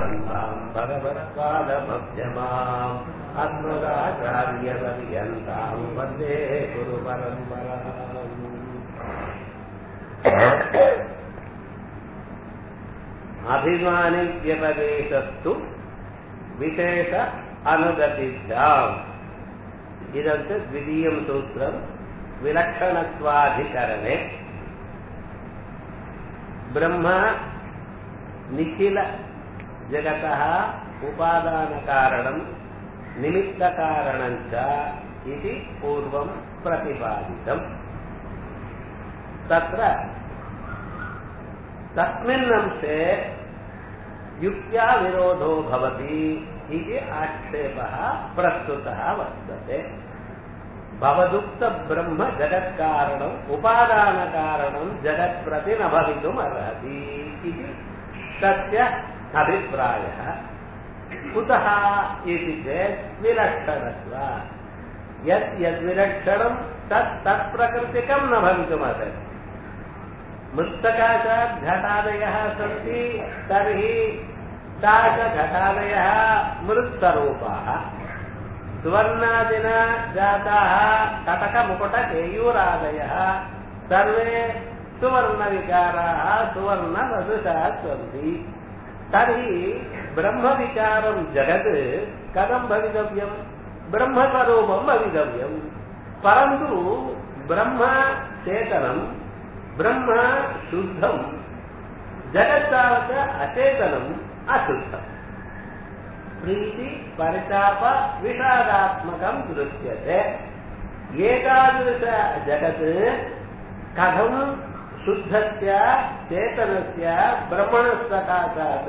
गुरुपरम्पराम् परपरपादमध्यमाम् अस्मदाचार्यपर्यन्ताम् वन्दे गुरुपरम्पराम् अभिमानिव्यपदेशस्तु विशेष अनुगतिभ्याम् इदं च द्वितीयं सूत्रम् विलक्षणत्वाधिकरणे ब्रह्म निखिल जगतः उपादानकारणम् निमित्तकारणञ्च इति पूर्वं प्रतिपादितम् तत्र तस्मिन् अंशे युक्त्या विरोधो भवति इति आक्षेपः प्रस्तुतः वर्तते भवदुक्तब्रह्म जगत्कारणम् उपादानकारणम् जगत्प्रति न भवितुम् अर्हति इति तस्य अभिप्रायः कुतः इति चेत् विलक्षणत्वात् यत् यद्विलक्षणम् तत् तत्प्रकृतिकम् न भवितुमर्हति मृत्तकाशात् घटादयः सन्ति तर्हि तादृशघटादयः मृत्तरूपाः सुवर्णादिना जाताः कटकमुकुटकेयूरादयः सर्वे सुवर्णविकाराः सुवर्णसदृशाः सन्ति तर्हि ब्रह्मविकारं जगत् कथं भवितव्यम् ब्रह्मस्वरूपं भवितव्यम् परन्तु ब्रह्म चेतनं ब्रह्म शुद्धं जगत्तावत् अचेतनम् अशुद्धम् प्रीति परिताप विषादात्मकं दृश्यते एतादृश जगत् कथं शुद्धस्य चेतनस्य ब्रह्मणसकाशात्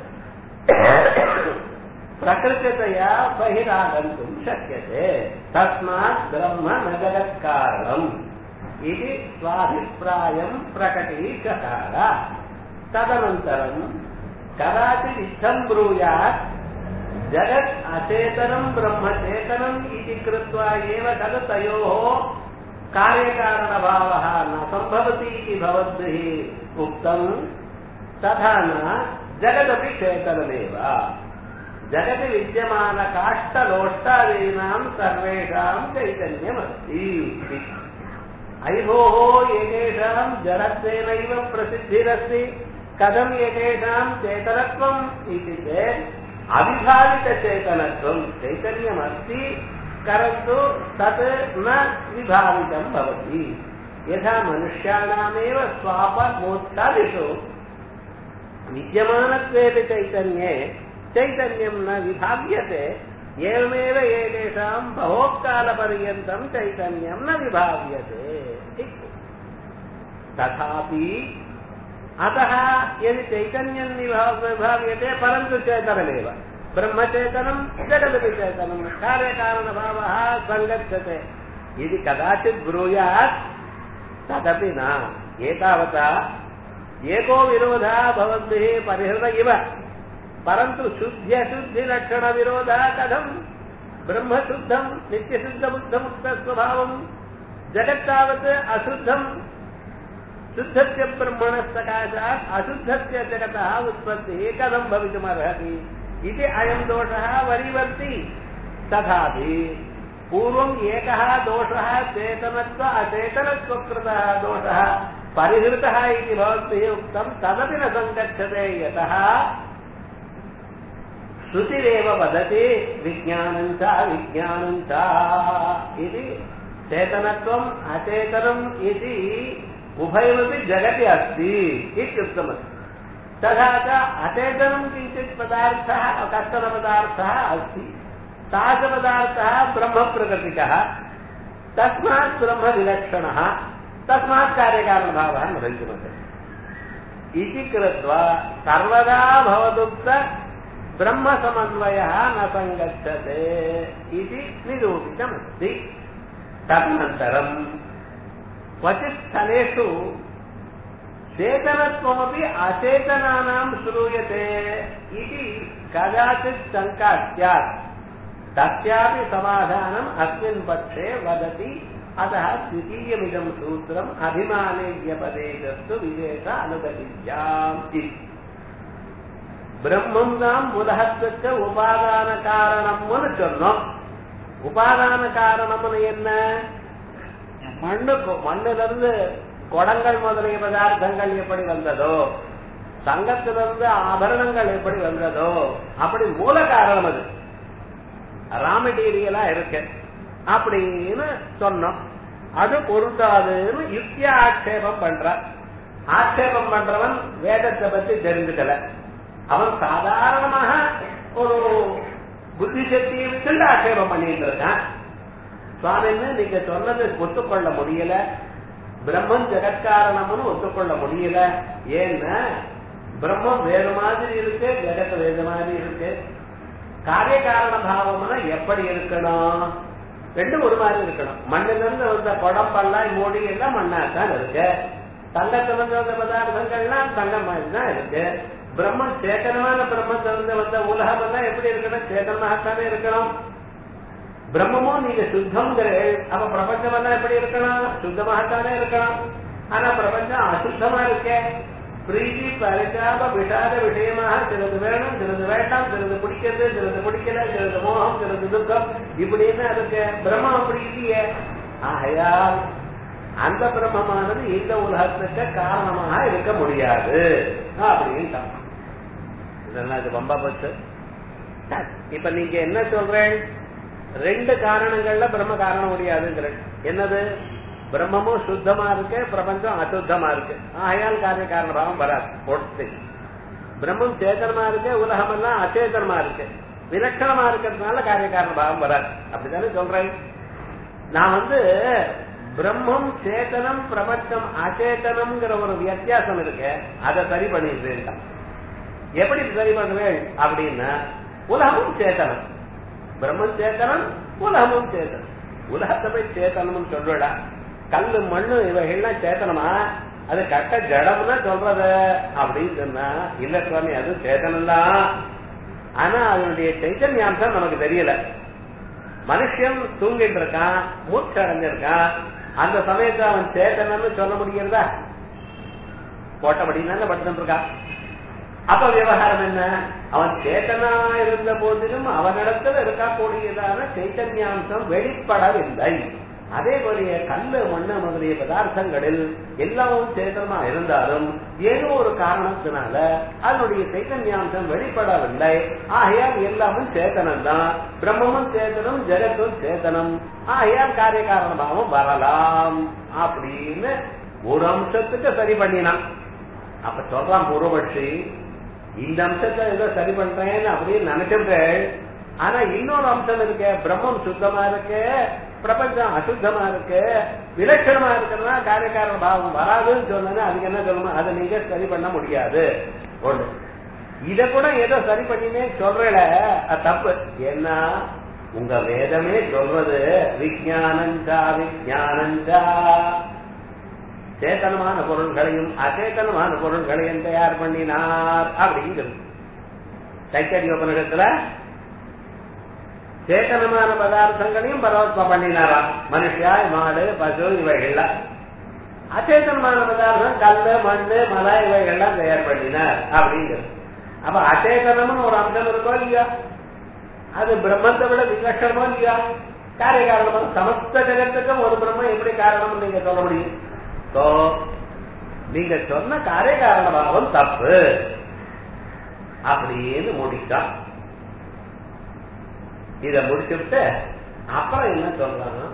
प्रकृतितया बहिरागन्तुं शक्यते तस्मात् ब्रह्म न जगत्कारणम् इति स्वाभिप्रायं प्रकटीचकार तदनन्तरं कदाचिदित्थं ब्रूयात् जगत् अचेतनं ब्रह्मचेतनम् इति कृत्वा एव खलु तयोः कार्यकारणभावः न सम्भवति इति भवद्भिः उक्तम् तथा न जगदपि चेतनमेव जगति विद्यमानकाष्ठलोष्टादीनां सर्वेषां चैतन्यमस्ति अयि भोः एतेषां जडत्वेनैव प्रसिद्धिरस्ति कथम् एतेषां चेतनत्वम् इति चेत् अविभावितचेतनत्वं चैतन्यमस्ति परन्तु तत् न विभावितं भवति यथा मनुष्याणामेव स्वापमोत्तादिषु विद्यमानत्वेपि चैतन्ये चैतन्यं न विभाव्यते एवमेव एतेषां बहोत्कालपर्यन्तं चैतन्यं न विभाव्यते तथापि अतः यदि चैतन्यं विभाव्यते परन्तु चेतनमेव ब्रह्मचेतनं जगदपि चेतनं कार्यकारणभावः सङ्गच्छते यदि कदाचित् ब्रूयात् तदपि न एतावता एको विरोधः भवद्भिः परिहृत इव परन्तु शुद्ध्यशुद्धिलक्षणविरोधः कथम् ब्रह्मशुद्धम् नित्यशुद्धबुद्धमुक्तस्वभावम् जगत्तावत् अशुद्धम् शुद्धस्य ब्रह्मणः सकाशात् अशुद्धस्य जगतः उत्पत्तिः कथम् भवितुमर्हति इति अयम् दोषः वरीवर्ति तथापि पूर्वम् एकः दोषः चेतनत्व अचेतनत्वकृतः दोषः परिहृतः इति भवद्भिः उक्तम् तदपि न सङ्गच्छते यतः श्रुतिरेव वदति विज्ञानं च विज्ञानं च इति चेतनत्वम् अचेतनम् इति उभयमपि जगति अस्ति इत्युक्तमस्ति तथा च अचेतनं किञ्चित् पदार्थः कश्चन पदार्थः अस्ति तादृशपदार्थः ब्रह्मप्रकृतिकः तस्मात् ब्रह्मविलक्षणः तस्मात् कार्यकारणभावः न भवितुमर्हति इति कृत्वा सर्वदा भवदुक्त ब्रह्मसमन्वयः न सङ्गच्छते इति निरूपितमस्ति तदनन्तरं क्वचित् स्थलेषु चेतनत्वमपि अचेतनानां श्रूयते इति कदाचित् शङ्का स्यात् तस्यापि समाधानम् अस्मिन् पक्षे वदति अतः द्वितीयमिदं सूत्रम् अभिमाने व्यपदेशस्तु विशेष अनुगतिभ्याम् इति பிரம்மம் தான் உலகத்துக்கு உபாதான காரணம்னு சொன்னோம் உபாதான காரணம்னு என்ன மண்ணு மண்ணுல இருந்து குடங்கள் முதலிய பதார்த்தங்கள் எப்படி வந்ததோ தங்கத்திலிருந்து ஆபரணங்கள் எப்படி வந்ததோ அப்படி மூல காரணம் அது ரா மெட்டீரியலா இருக்கு அப்படின்னு சொன்னோம் அது பொருந்தாதுன்னு யுக்திய ஆட்சேபம் பண்ற ஆட்சேபம் பண்றவன் வேதத்தை பத்தி தெரிஞ்சுக்கல அவன் சாதாரணமாக ஒரு புத்தி சக்தியை வச்சுட்டு ஆட்சேபம் பண்ணிட்டு இருக்கான் சுவாமின்னு நீங்க சொன்னது ஒத்துக்கொள்ள முடியல பிரம்மன் ஜெகத்காரணம்னு ஒத்துக்கொள்ள முடியல ஏன்னா பிரம்மம் வேறு மாதிரி இருக்கு ஜெகத் வேறு மாதிரி இருக்கு காரிய காரண பாவம்னா எப்படி இருக்கணும் ரெண்டும் ஒரு மாதிரி இருக்கணும் மண்ணில இருந்து வந்த குடம்பெல்லாம் மூடி எல்லாம் மண்ணா தான் இருக்கு தங்கத்திலிருந்து வந்த பதார்த்தங்கள்லாம் தங்கம் மாதிரி தான் இருக்கு பிரம்மன் சேத்தனமான பிரம்மத்திலிருந்து வந்த உலகம் எல்லாம் எப்படி இருக்கணும் சேத்தனமாகத்தானே இருக்கணும் பிரம்மமும் நீங்க சுத்தம்ங்கிற அப்ப பிரபஞ்சம் எல்லாம் எப்படி இருக்கணும் சுத்தமாகத்தானே இருக்கணும் ஆனா பிரபஞ்சம் அசுத்தமா இருக்கே பிரீதி பரிதாப விஷாத விஷயமாக சிலது வேணும் சிலது வேண்டாம் சிலது பிடிக்கிறது சிலது பிடிக்கல சிலது மோகம் சிலது துக்கம் இப்படின்னு அதுக்கு பிரம்மம் அப்படி இல்லையே ஆகையால் அந்த பிரம்மமானது இந்த உலகத்துக்கு காரணமாக இருக்க முடியாது அப்படின்னு இதெல்லாம் இது ரொம்ப போச்சு இப்ப நீங்க என்ன சொல்றேன் ரெண்டு காரணங்கள்ல பிரம்ம காரணம் முடியாதுங்கிற என்னது பிரம்மமும் சுத்தமா இருக்கு பிரபஞ்சம் அசுத்தமா இருக்கு ஆகையால் காரிய காரண பாவம் வராது ஒட்டு பிரம்மம் சேதனமா இருக்கு உலகம் எல்லாம் அச்சேதனமா இருக்கு விலட்சணமா இருக்கிறதுனால காரிய காரண பாவம் வராது அப்படித்தானே சொல்றேன் நான் வந்து பிரம்மம் சேதனம் பிரபஞ்சம் அச்சேதனம்ங்கிற ஒரு வித்தியாசம் இருக்கு அதை சரி பண்ணிட்டு எப்படி சரி பண்ணுவேன் அப்படின்னா உலகமும் சேத்தனம் பிரம்மம் சேத்தனம் உலகமும் சேத்தனம் உலகத்தை போய் சேத்தனம் சொல்றடா கல்லு மண்ணு இவைகள்லாம் சேத்தனமா அது கட்ட ஜடம்னா சொல்றது அப்படின்னு சொன்னா இல்ல சுவாமி அது சேத்தனம் தான் ஆனா அதனுடைய சைத்தன்யாம்சம் நமக்கு தெரியல மனுஷன் தூங்கிட்டு இருக்கான் மூச்சு அடைஞ்சிருக்கான் அந்த சமயத்தை அவன் சேத்தனம்னு சொல்ல முடிகிறதா போட்டபடினால படுத்துட்டு இருக்கான் அப்ப விவகாரம் என்ன அவன் சேத்தனா இருந்த போதிலும் அவனிடத்தில் இருக்கக்கூடியதான சைத்தன்யாம்சம் வெளிப்படவில்லை அதே போலிய கல்லு மண்ணு முதலிய பதார்த்தங்களில் எல்லாமும் சேத்தனமா இருந்தாலும் ஏதோ ஒரு காரணத்தினால அதனுடைய சைத்தன்யாம்சம் வெளிப்படவில்லை ஆகையால் எல்லாமும் சேத்தனம் தான் பிரம்மமும் சேத்தனம் ஜெகத்தும் சேத்தனம் ஆகையால் காரிய காரணமாகவும் வரலாம் அப்படின்னு ஒரு அம்சத்துக்கு சரி பண்ணினான் அப்ப சொல்றான் பூர்வபட்சி இந்த அம்சத்தை ஏதோ சரி பண்றேன்னு அப்படின்னு நினைச்சிருக்கேன் ஆனா இன்னொரு அம்சம் இருக்கு பிரம்மம் சுத்தமா இருக்கு பிரபஞ்சம் அசுத்தமா இருக்கு விலட்சணமா இருக்குன்னா காரியக்காரன் பாவம் வராதுன்னு சொன்னா அதுக்கு என்ன சொல்லணும் அதை நீங்க சரி பண்ண முடியாது ஒண்ணு இத கூட ஏதோ சரி பண்ணினே சொல்றல தப்பு ஏன்னா உங்க வேதமே சொல்றது விஜயானஞ்சா விஜயானஞ்சா சேத்தனமான பொருள்களையும் அச்சேத்தனமான பொருள்களையும் தயார் பண்ணினார் அப்படிங்கிறது தைக்கடி உபநிடத்துல சேத்தனமான பதார்த்தங்களையும் பரவத்மா பண்ணினாராம் மனுஷாய் மாடு பசு இவைகள்லாம் அச்சேதனமான பதார்த்தம் கல்லு மண்ணு மலை இவைகள்லாம் தயார் பண்ணினார் அப்படிங்கிறது அப்ப அச்சேதனம்னு ஒரு அம்சம் இருக்கோ இல்லையா அது பிரம்மத்தை விட விலட்சணமோ இல்லையா காரிய காரணமாக சமஸ்த ஜெகத்துக்கும் ஒரு பிரம்மம் எப்படி காரணம் நீங்க சொல்ல முடியும் சோ நீங்க சொன்ன காரிய காரணமாகவும் தப்பு அப்படின்னு முடிச்சான் இத முடிச்சுட்டு அப்புறம் என்ன சொல்றாங்க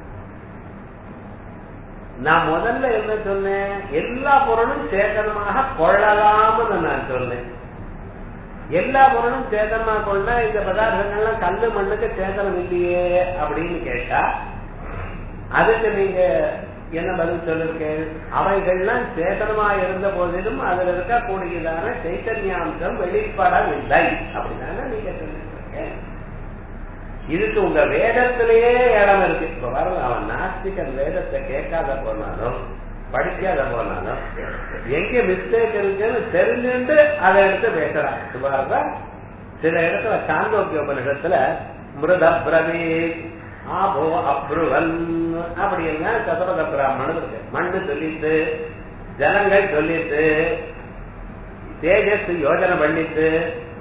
நான் முதல்ல என்ன சொன்னேன் எல்லா பொருளும் சேதனமாக கொள்ளலாம்னு நான் சொன்னேன் எல்லா பொருளும் சேதனமா கொள்ள இந்த பதார்த்தங்கள்லாம் கல்லு மண்ணுக்கு சேதனம் இல்லையே அப்படின்னு கேட்டா அதுக்கு நீங்க என்ன பதில் சொல்லிருக்கேன் அவைகள்லாம் சேதனமா இருந்த போதிலும் அதுல இருக்கக்கூடியதான சைத்தன்யாம்சம் வெளிப்படவில்லை அப்படின்னா நீங்க சொல்லிருக்கேன் இதுக்கு உங்க வேதத்திலேயே இடம் இருக்கு இப்ப வர அவன் நாஸ்திகன் வேதத்தை கேட்காத போனாலும் படிக்காத போனாலும் எங்க மிஸ்டேக் இருக்குன்னு தெரிஞ்சுட்டு அதை எடுத்து பேசுறான் சுபாரதா சில இடத்துல சாந்தோக்கிய உபநிஷத்துல மிருத பிரவீத் ஆபோ அப்ருவன் அப்படின்னா சதபத பிராமணன் இருக்கு மண்ணு சொல்லிட்டு ஜனங்கள் சொல்லிட்டு தேஜஸ் யோஜனை பண்ணிட்டு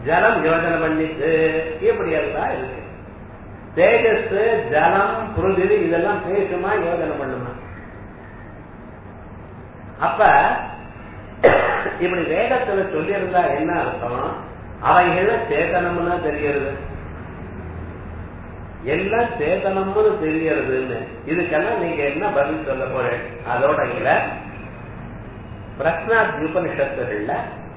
ஜலம் யோஜனை பண்ணிட்டு இப்படி எல்லாம் இருக்கு தேஜஸ் ஜலம் புருதிரி இதெல்லாம் பேசுமா யோஜனை பண்ணுமா அப்ப இப்படி வேதத்துல சொல்லியிருந்தா என்ன அர்த்தம் அவைகள சேதனம்னு தெரியறது எல்லாம் சேதனம்னு தெரியறதுன்னு இதுக்கெல்லாம் நீங்க என்ன பதில் சொல்ல போறேன் அதோட இல்ல பிரஸ்னாத் உபனிஷத்துகள்ல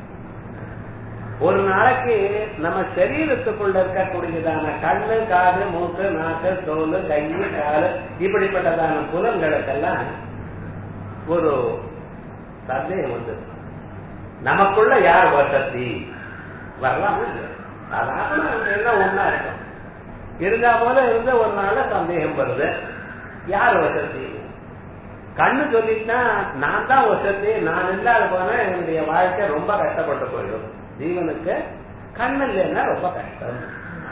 ஒரு நாளைக்கு நம்ம சரீரத்துக்குள்ள இருக்கக்கூடியதான கண்ணு காது மூக்கு நாக்கு தோல் கை காலு இப்படிப்பட்டதான புலன்களுக்கெல்லாம் ஒரு சந்தேகம் வந்து நமக்குள்ள யார் வசதி வரலாம் அதான் எல்லாம் ஒன்னா இருக்கும் இருந்தா போல இருந்து ஒரு நாள் சந்தேகம் வருது யார் வசதி கண்ணு சொல்லிட்டா நான் தான் வசதி நான் இல்லாத போனா என்னுடைய வாழ்க்கை ரொம்ப கஷ்டப்பட்டு போயிடும் ஜீவனுக்கு கண்ணு இல்லைன்னா ரொம்ப கஷ்டம்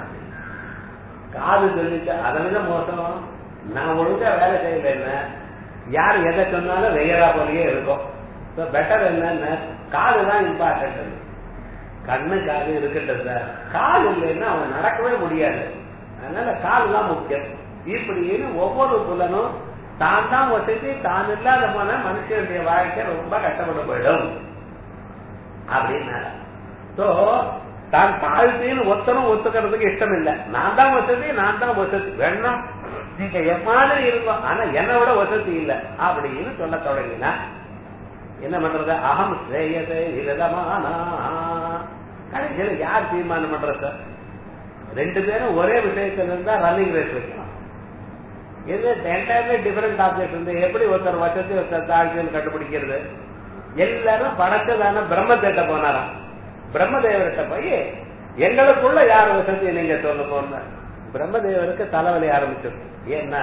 காது சொல்லிட்டு அதை விட மோசம் நான் ஒழுங்கா வேலை செய்யல யார் எதை சொன்னாலும் வெய்யரா போலயே இருக்கும் பெட்டர் என்னன்னு காது தான் இம்பார்ட்டன்ட் கண்ணு காது இருக்கட்டும் சார் கால் இல்லைன்னா அவன் நடக்கவே முடியாது அதனால கால் தான் முக்கியம் இப்படின்னு ஒவ்வொரு புலனும் தான் தான் வசதி தான் இல்லாத போன மனுஷனுடைய வாழ்க்கை ரொம்ப கஷ்டப்பட்டு போயிடும் அப்படின்னா சோ தான் தாழ்த்தின்னு ஒத்தனும் ஒத்துக்கிறதுக்கு இஷ்டம் இல்லை நான் தான் வசதி நான் தான் வசதி வேணாம் நீங்க எம்மாதிரி இருக்கும் ஆனா என்னை விட வசதி இல்லை அப்படின்னு சொல்ல தொடங்கினா என்ன பண்றது அகம் ஸ்ரேயசே விரதமானா கடைசியில் யார் தீர்மானம் பண்றது ரெண்டு பேரும் ஒரே விஷயத்துல இருந்தா ரன்னிங் ரேஸ் வைக்கலாம் இது என்டையர்லி டிஃபரெண்ட் ஆப்ஜெக்ட் இருந்து எப்படி ஒருத்தர் வசதி ஒருத்தர் தாழ்ச்சின்னு கண்டுபிடிக்கிறது எல்லாரும் படைச்சதான பிரம்மத்திட்ட போனாராம் பிரம்மதேவர்கிட்ட போய் எங்களுக்குள்ள யார் வசதி நீங்க சொல்லுங்க பிரம்மதேவருக்கு தலைவலி ஆரம்பிச்சிருக்கு ஏன்னா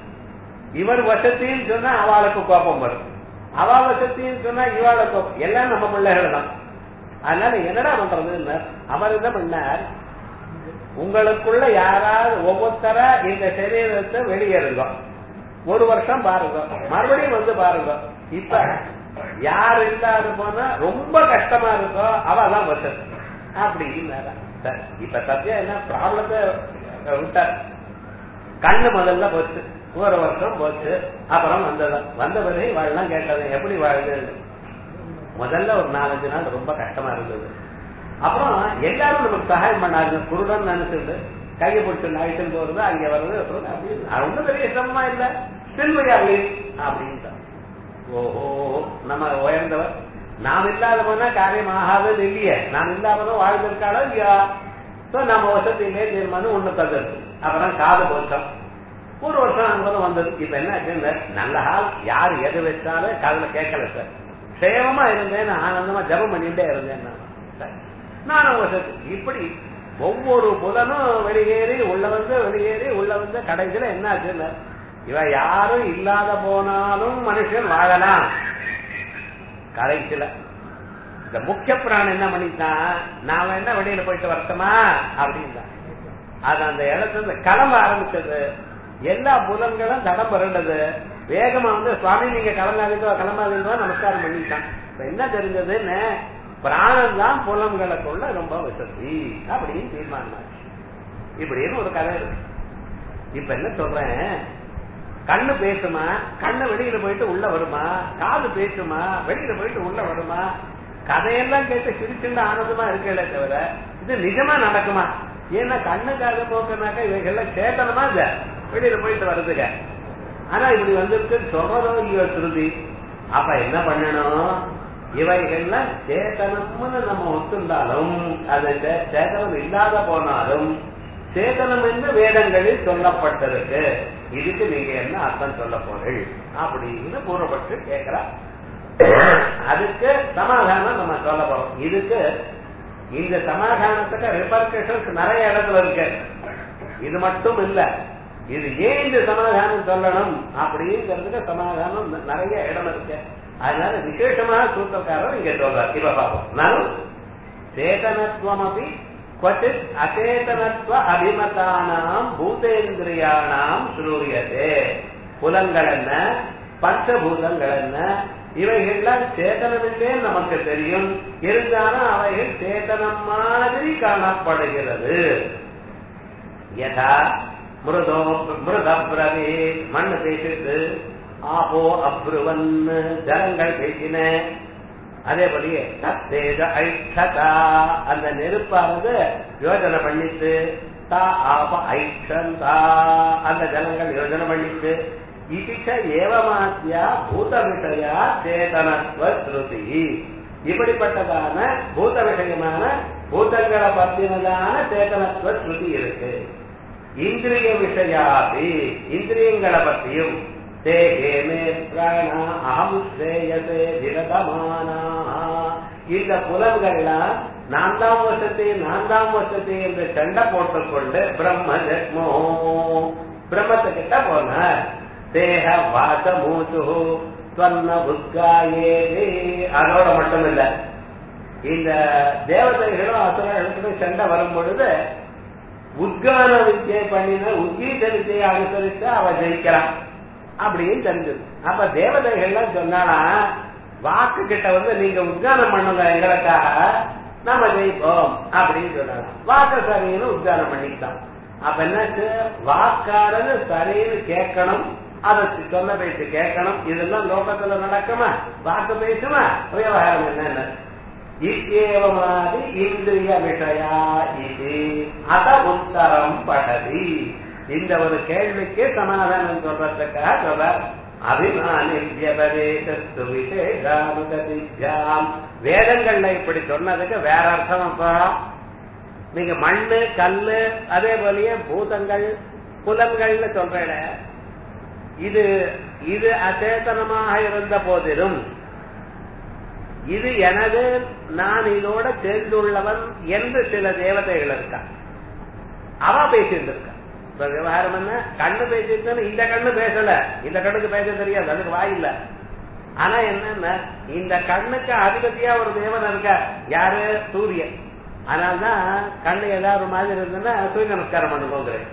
இவர் வசத்தின்னு சொன்னா அவளுக்கு கோபம் வரும் அவா வசத்தின்னு சொன்னா இவாளுக்கு கோபம் எல்லாம் நம்ம பிள்ளைகள் தான் அதனால என்னடா பண்றதுன்னு அவர் என்ன பண்ணார் உங்களுக்குள்ள யாராவது ஒவ்வொருத்தர இந்த சரீரத்தை வெளியேறுங்க ஒரு வருஷம் பாருங்க மறுபடியும் வந்து பாருங்க இப்ப யார் இல்லாத போனா ரொம்ப கஷ்டமா இருக்கோ அவதான் வசதி அப்படின்னாரா சரி இப்ப சத்தியம் என்ன ப்ராப்ளத்தை விட்டார் கண்ணு முதல்ல போச்சு ஒரு வருஷம் போச்சு அப்புறம் வந்ததான் வந்த பிறகு வாழலாம் கேட்டது எப்படி வாழுது முதல்ல ஒரு நாலஞ்சு நாள் ரொம்ப கஷ்டமா இருந்தது அப்புறம் எல்லாரும் நமக்கு சகாயம் பண்ணாங்க குருடன் நினைச்சிருந்து கையை பிடிச்சு அழைச்சிட்டு போறது அங்க வருது அப்படின்னு ஒன்றும் பெரிய சிரமமா இல்ல சில்வையாளி அப்படின்ட்டு ஓஹோ நம்ம உயர்ந்தவர் நாம் இல்லாத போனா காரியம் ஆகாதது இல்லையே நாம் இல்லாமதான் வாழ்ந்திருக்காளோ இல்லையா நம்ம வசதியிலே தீர்மானம் ஒண்ணு தந்தது அப்புறம் காது போச்சோம் ஒரு வருஷம் அங்கே வந்தது இப்ப என்ன ஆச்சுன்னு நல்ல ஆள் யார் எது வச்சாலும் காதுல கேட்கல சார் சேவமா இருந்தேன் ஆனந்தமா ஜபம் பண்ணிட்டே இருந்தேன் நானும் வசதி இப்படி ஒவ்வொரு புலனும் வெளியேறி உள்ள வந்து வெளியேறி உள்ள வந்து கடைசியில என்ன ஆச்சுன்னு இவ யாரும் இல்லாத போனாலும் மனுஷன் வாழலாம் கடைசியில இந்த முக்கிய பிராணம் என்ன பண்ணிட்டான் நாம என்ன வெளியில போயிட்டு வரட்டுமா அப்படின்னா அது அந்த இடத்துல கிளம்ப ஆரம்பிச்சது எல்லா புலன்களும் தடம் புரண்டது வேகமா வந்து சுவாமி நீங்க கிளம்பாதீங்க கிளம்பாதீங்க நமஸ்காரம் பண்ணிட்டான் இப்ப என்ன தெரிஞ்சதுன்னு பிராணம் தான் புலன்களுக்குள்ள ரொம்ப வசதி அப்படின்னு தீர்மானம் இப்படின்னு ஒரு கதை இருக்கு இப்ப என்ன சொல்றேன் கண்ணு பேசுமா கண்ணு வெளியில போயிட்டு உள்ள வருமா காது பேசுமா வெளியில போயிட்டு உள்ள வருமா கதையெல்லாம் கேட்டு சிரிச்சுண்டு ஆனந்தமா இருக்கல தவிர இது நிஜமா நடக்குமா ஏன்னா கண்ணு காது போக்குனாக்கா இவைகள்லாம் சேத்தனமா இல்ல வெளியில போயிட்டு வருதுங்க ஆனா இப்படி வந்திருக்கு சொல்றதோ இல்லையோ திருதி அப்ப என்ன பண்ணணும் இவைகள்லாம் சேத்தனம்னு நம்ம ஒத்துண்டாலும் அது சேத்தனம் இல்லாத போனாலும் சேதனம் என்று வேதங்களில் சொல்லப்பட்டிருக்கு இதுக்கு நீங்க என்ன அர்த்தம் சொல்ல போறீள் அப்படின்னு கூறப்பட்டு கேட்கிறா அதுக்கு சமாதானம் நம்ம சொல்ல போறோம் இதுக்கு இந்த சமாதானத்துக்கு ரிபர்கஷன்ஸ் நிறைய இடத்துல இருக்கு இது மட்டும் இல்ல இது ஏன் இந்த சமாதானம் சொல்லணும் அப்படிங்கிறதுக்கு சமாதானம் நிறைய இடம் இருக்கு அதனால விசேஷமாக சூத்திரக்காரர் இங்க சொல்றார் இப்ப பார்ப்போம் நானும் சேதனத்துவம் அப்படி क्वचित् அச்சேதனத்துவ அபிமதானாம் பூதேந்திரியானாம் சுரூரியதே புலங்கள் என்ன பஞ்சபூதங்கள் என்ன இவைகள்லாம் சேதனமில்லே நமக்கு தெரியும் இருந்தாலும் அவைகள் சேதனம் மாதிரி காணப்படுகிறது யதா மிருதோ மிருதப்ரவே மண் பேசிட்டு ஆபோ அப்ருவன் ஜலங்கள் பேசின அதே போலயே தத்தேஜ ஐஷதா அந்த நெருப்பானது யோஜனை பண்ணிட்டு தா ஆப ஐஷந்தா அந்த ஜலங்கள் யோஜனை பண்ணிட்டு இதிஷ ஏவமாத்தியா பூத விஷயா சேதனத்துவ ஸ்ருதி இப்படிப்பட்டதான பூத விஷயமான பூதங்களை பத்தினதான சேதனத்துவ ஸ்ருதி இருக்கு இந்திரிய விஷயாதி இந்திரியங்களை பத்தியும் தே ஹேமே பிராண அகம் ஸ்ரேயசே விரதமானா இந்த புலன்கள்லாம் நான்காம் வருஷத்தை நான்காம் வருஷத்தை என்று சண்டை போட்டுக்கொண்டு பிரம்ம ஜென்மோ பிரம்மத்துக்கிட்ட போனார் தேக வாச மூச்சு சொன்ன புத்காயே அதோட மட்டும் இல்ல இந்த தேவதைகளும் அசுரர்களுக்கும் சண்டை வரும் பொழுது உத்கான வித்தியை பண்ணின உத்கீத வித்தியை அனுசரித்து அவ ஜெயிக்கிறான் அப்படின்னு தெரிஞ்சது அப்ப தேவதைகள்லாம் சொன்னானா வாக்கு கிட்ட வந்து நீங்க உத்கானம் பண்ணுங்க எங்களுக்காக நாம ஜெயிப்போம் அப்படின்னு சொன்னாங்க வாக்கு சரின்னு உத்கானம் பண்ணிக்கிட்டான் அப்ப என்னாச்சு வாக்காரன்னு சரின்னு கேட்கணும் அதை சொன்ன பேச்சு கேட்கணும் இதெல்லாம் லோகத்துல நடக்குமா வாக்கு பேசுமா விவகாரம் என்ன இத்தேவமாதி இந்திரிய விஷயா இது அத உத்தரம் படதி இந்த ஒரு கேள்விக்கு சமாதானம் சொல்றதுக்காக சொல்றார் அபிமானித்யபதேசஸ்து விசேஷாமுகதித்யாம் வேதங்கள்ல இப்படி சொன்னதுக்கு வேற அர்த்தம் அப்பா நீங்க மண்ணு கல்லு அதே போலயே பூதங்கள் புலன்கள்னு சொல்றேன் இது இது அச்சேதனமாக இருந்த போதிலும் இது எனது நான் இதோட சேர்ந்துள்ளவன் என்று சில தேவதைகள் இருக்கா அவ பேசிட்டு இருக்கா இப்ப விவகாரம் என்ன கண்ணு பேசிட்டு இந்த கண்ணு பேசல இந்த கண்ணுக்கு பேச தெரியாது அதுக்கு வாய் இல்ல ஆனா என்னன்னா இந்த கண்ணுக்கு அதிபதியா ஒரு தேவன் இருக்கா யாரு சூரியன் அதனால்தான் கண்ணு ஏதாவது ஒரு மாதிரி இருந்ததுன்னா சூரிய நமஸ்காரம் பண்ணுவோங்கிறேன்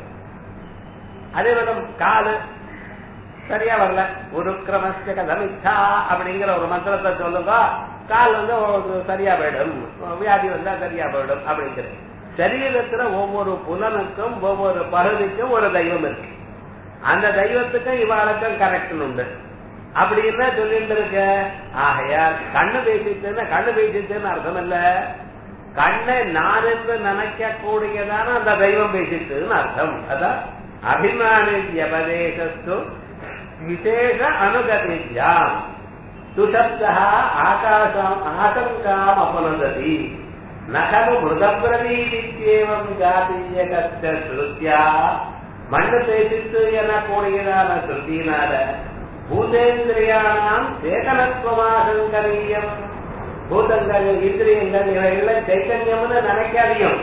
அதே போல காலு சரியா வரல ஒரு கிரமஸ்ய கதமிச்சா அப்படிங்கிற ஒரு மந்திரத்தை சொல்லுங்க கால் வந்து ஒரு சரியா போயிடும் வியாதி வந்தா சரியா போயிடும் அப்படிங்கிறது சரீரத்துல ஒவ்வொரு புலனுக்கும் ஒவ்வொரு பகுதிக்கும் ஒரு தெய்வம் இருக்கு அந்த தெய்வத்துக்கும் இவாளுக்கும் கனெக்ஷன் உண்டு அப்படின்னு சொல்லிட்டு இருக்க ஆகையால் கண்ணு பேசிட்டுன்னா கண்ணு பேசிட்டுன்னு அர்த்தம் இல்ல கண்ணை நான் என்று நினைக்க கூடியதான அந்த தெய்வம் பேசிட்டுன்னு அர்த்தம் அதான் அபிமானித்யபதேசஸ்து விசேஷ அனுகதித்யாம் சுசப்தா ஆகாசம் ஆசங்காம் அபனந்ததி நகனு மிருதபிரதீதித்யேவம் ஜாதீயகத்த ஸ்ருத்யா மண்ணு பேசித்து என கூடியதான ஸ்ருதியினால பூதேந்திரியானாம் சேதனத்துவமாசங்கரீயம் பூதங்கள் இந்திரியங்கள் இவைகளை சைத்தன்யம்னு நினைக்காதியும்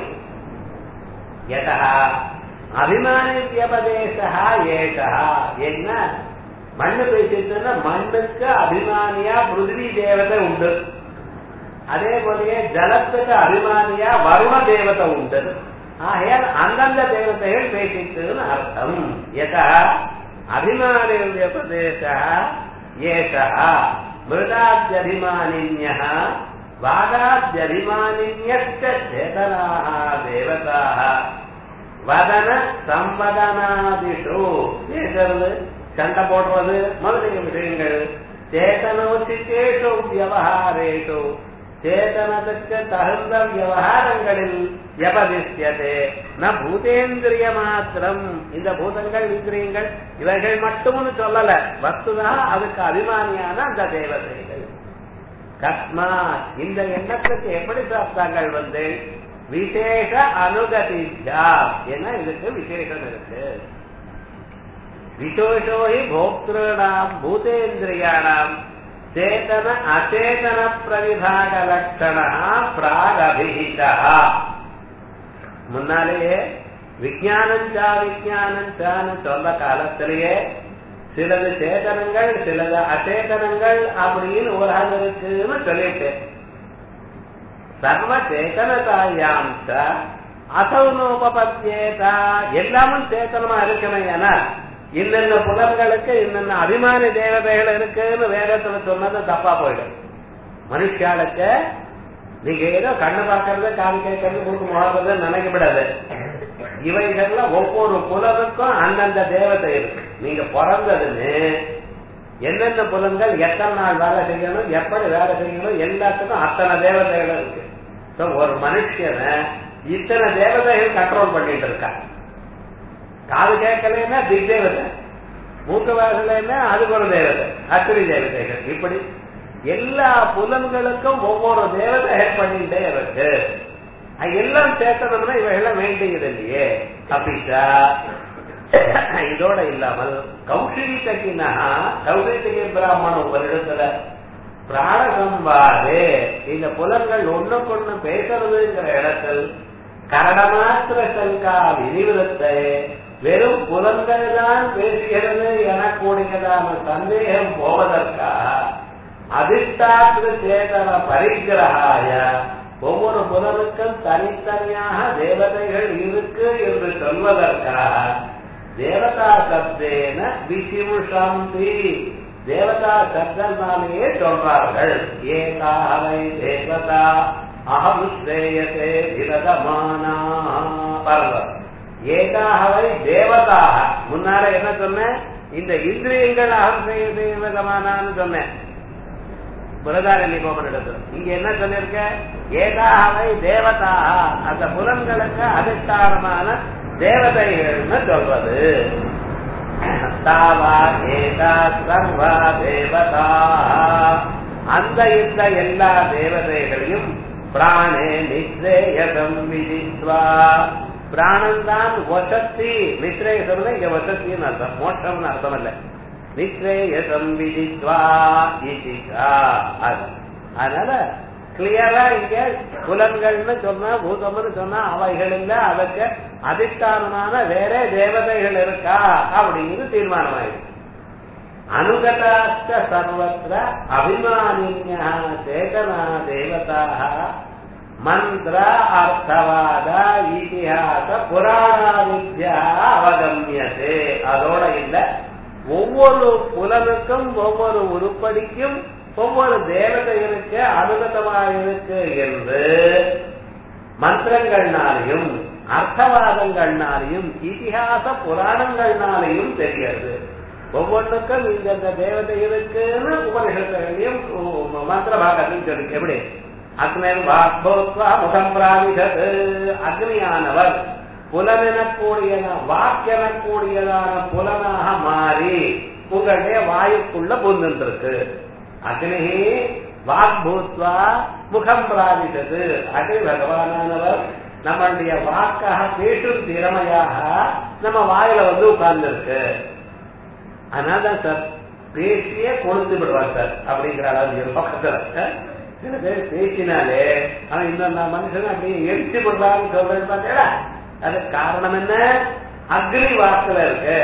யதா அபிமானித்யபதேசா ஏஷா என்ன மண்ணு பேசிட்டுன்னா மண்ணுக்கு அபிமானியா பிருத்திவி தேவதை உண்டு அதே போலயே ஜலத்துக்கு அபிமானியா வருண தேவதை உண்டு ஆகையால் அந்தந்த தேவதைகள் பேசிட்டுன்னு அர்த்தம் யதா அபிமானித்யபதேசா ஏஷா மிருதாத்யபிமானின்ய வாதாத்யபிமானின்யஸ்ட சேதனாः தேவதாः வதன சம்பதனாதிஷு பேசுறது சண்டை போடுறது முதலிய விஷயங்கள் சேதனோசித்தேஷு வியவஹாரேஷு சேதனத்துக்கு தகுந்த விவகாரங்களில் எபதிஷ்யதே ந பூதேந்திரிய மாத்திரம் இந்த பூதங்கள் இந்திரியங்கள் இவைகள் மட்டும்னு சொல்லல வஸ்துதான் அதுக்கு அபிமானியான அந்த தேவதைகள் கஸ்மா இந்த எண்ணத்துக்கு எப்படி சாஸ்திரங்கள் வந்து விசேஷ அனுகதிஜா ஏன்னா இதுக்கு விசேஷம் இருக்கு விசேஷோ ஹி போக்திருணாம் பூதேந்திரியாணாம் சேதன அச்சேதன பிரவிபாக லட்சணா பிராகபிஹிதா முன்னாலேயே விஜயானஞ்சா விஜயானஞ்சான்னு சொல்ல காலத்திலேயே சிலது சேதனங்கள் சிலது அச்சேதனங்கள் அப்படின்னு உலகம் இருக்குன்னு சொல்லிட்டேன் சர்வ சேதனதாயாம் அசௌனோபத்தியேதா எல்லாமும் சேத்தனமா இருக்கணும் ஏன்னா இன்னென்ன புலன்களுக்கு இன்னென்ன அபிமானி தேவதைகள் இருக்குன்னு வேதத்துல சொன்னது தப்பா போயிடும் மனுஷாளுக்கு நீங்க ஏதோ கண்ணு பார்க்கறது காது கேட்கறது மூக்கு முழறது நினைக்கப்படாது இவைகள்ல ஒவ்வொரு புலனுக்கும் அந்தந்த தேவதை இருக்கு நீங்க பிறந்ததுன்னு என்னென்ன புலன்கள் எத்தனை நாள் வேலை செய்யணும் எப்படி வேலை செய்யணும் எல்லாத்துக்கும் அத்தனை தேவதைகள் இருக்கு So, ஒரு மனுஷனை இத்தனை தேவதைகள் கண்ட்ரோல் பண்ணிட்டு இருக்கா காது கேட்கலன்னா திக் தேவதை மூக்கு வாசலைன்னா அதுக்கு ஒரு தேவதை அத்திரி தேவதைகள் இப்படி எல்லா புலன்களுக்கும் ஒவ்வொரு தேவதைகள் பண்ணிட்டே இருக்கு அது எல்லாம் சேர்த்தணும்னா இவையெல்லாம் வேண்டியது இல்லையே அப்படிச்சா இதோட இல்லாமல் கௌஷிகினா கௌஷிக பிராமணம் ஒரு இடத்துல பிராணசம்பாதே இந்த புலன்கள் ஒண்ணுக்கொண்ணு பேசுறதுங்கிற இடத்தில் கரணமாத்திர சங்கா விரிவிருத்தை வெறும் புலன்கள் தான் பேசுகிறது எனக்கூடியதான சந்தேகம் போவதற்காக அதிஷ்டாத்திர சேதன பரிகிரகாய ஒவ்வொரு புலனுக்கும் தனித்தனியாக தேவதைகள் இருக்கு என்று சொல்வதற்காக தேவதா சப்தேன விசிமுஷந்தி தேவதா சப்தனாலேயே சொல்றார்கள் ஏகாவை தேவதா அகமுஸ்ரேயசே விரதமானா பர்வம் ஏகாகவை தேவதாக முன்னால என்ன சொன்னேன் இந்த இந்திரியங்கள் அகம் செய்ய விதமானான்னு சொன்னேன் புரதாரண்ய கோபனிடத்தில் இங்க என்ன சொல்லிருக்க ஏகாகவை தேவதாக அந்த புலன்களுக்கு அதிஷ்டானமான தேவதைகள்னு சொல்றது தாவா ஏகா சர்வா தேவதா அந்த இந்த எல்லா தேவதைகளையும் பிராணே நிஸ்ரேயசம் விதித்வா பிராணந்தான் வசத்தி நிஸ்ரேயசம் இங்க வசத்தின்னு அர்த்தம் மோட்சம்னு அர்த்தம் இல்ல நிஸ்ரேயசம் விதித்வா இதிகா அது அதனால கிளியரா இங்க புலன்கள்னு சொன்னா பூதம்னு சொன்னா அவைகள் இல்ல அதற்கு அதிஷ்டானமான வேற தேவதைகள் இருக்கா அப்படிங்கிறது தீர்மானம் ஆயிடுச்சு அனுகதாச்ச சர்வத்திர அபிமானின்யா சேதனா தேவதாக மந்திர அர்த்தவாத இதிகாச புராணாவித்யா அவகமியதே அதோட இல்ல ஒவ்வொரு புலனுக்கும் ஒவ்வொரு உருப்படிக்கும் ஒவ்வொரு தேவதைகளுக்கு அனுகதமாயிருக்கு என்று மந்திரங்கள்னாலையும் அர்த்தவாதங்கள்னாலையும் இதிகாச புராணங்கள்னாலையும் தெரிகிறது ஒவ்வொன்றுக்கும் இந்த தேவதை இருக்குன்னு உபனிஷத்துகளையும் மந்திர பாகத்தையும் சொல்லி எப்படி அக்னன் வாக்போத்வா முகம் பிராவிதது அக்னியானவர் புலனெனக்கூடியன வாக்கெனக்கூடியதான புலனாக மாறி உங்களுடைய வாயுக்குள்ள புந்துருக்கு அக்னி வாக்பூத்வா முகம் பிராவிதது அக்னி பகவானானவர் நம்மளுடைய வாக்காக பேசும் திறமையாக நம்ம வாயில வந்து உட்கார்ந்து இருக்கு அதனாலதான் சார் பேசியே கொழுந்து விடுவார் சார் அப்படிங்கிற அளவு பக்கத்துல சில பேர் பேசினாலே ஆனா இந்த மனுஷன் அப்படியே எரிச்சு விடுறான்னு சொல்றது பார்த்தீங்களா அது காரணம் என்ன அக்னி வாக்குல இருக்கு